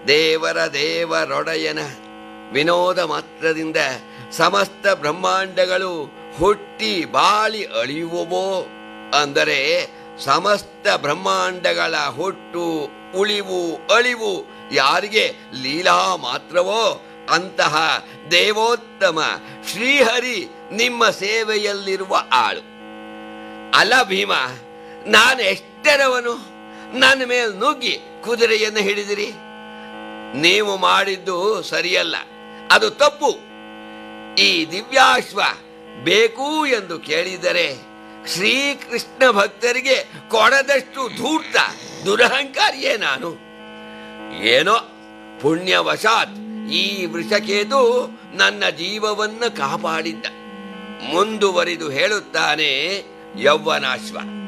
ದೇವರ ದೇವರೊಡೆಯನ ವಿನೋದ ಮಾತ್ರದಿಂದ ಸಮಸ್ತ ಬ್ರಹ್ಮಾಂಡಗಳು ಹುಟ್ಟಿ ಬಾಳಿ ಅಳಿಯುವವೋ ಅಂದರೆ ಸಮಸ್ತ ಬ್ರಹ್ಮಾಂಡಗಳ ಹುಟ್ಟು ಉಳಿವು ಅಳಿವು ಯಾರಿಗೆ ಲೀಲಾ ಮಾತ್ರವೋ ಅಂತಹ ದೇವೋತ್ತಮ ಶ್ರೀಹರಿ ನಿಮ್ಮ ಸೇವೆಯಲ್ಲಿರುವ ಆಳು ಅಲ್ಲ ಭೀಮ ನಾನು ಎಷ್ಟರವನು ನನ್ನ ಮೇಲೆ ನುಗ್ಗಿ ಕುದುರೆಯನ್ನು ಹಿಡಿದಿರಿ ನೀವು ಮಾಡಿದ್ದು ಸರಿಯಲ್ಲ ಅದು ತಪ್ಪು ಈ ದಿವ್ಯಾಶ್ವ ಬೇಕು ಎಂದು ಕೇಳಿದರೆ ಶ್ರೀಕೃಷ್ಣ ಭಕ್ತರಿಗೆ ಕೊಡದಷ್ಟು ಧೂರ್ತ ದುರಹಂಕಾರಿಯೇ ನಾನು ಏನೋ ಪುಣ್ಯವಶಾತ್ ಈ ವೃಷಕೇತು ನನ್ನ ಜೀವವನ್ನು ಕಾಪಾಡಿದ್ದ ಮುಂದುವರಿದು ಹೇಳುತ್ತಾನೆ ಯೌವನಾಶ್ವ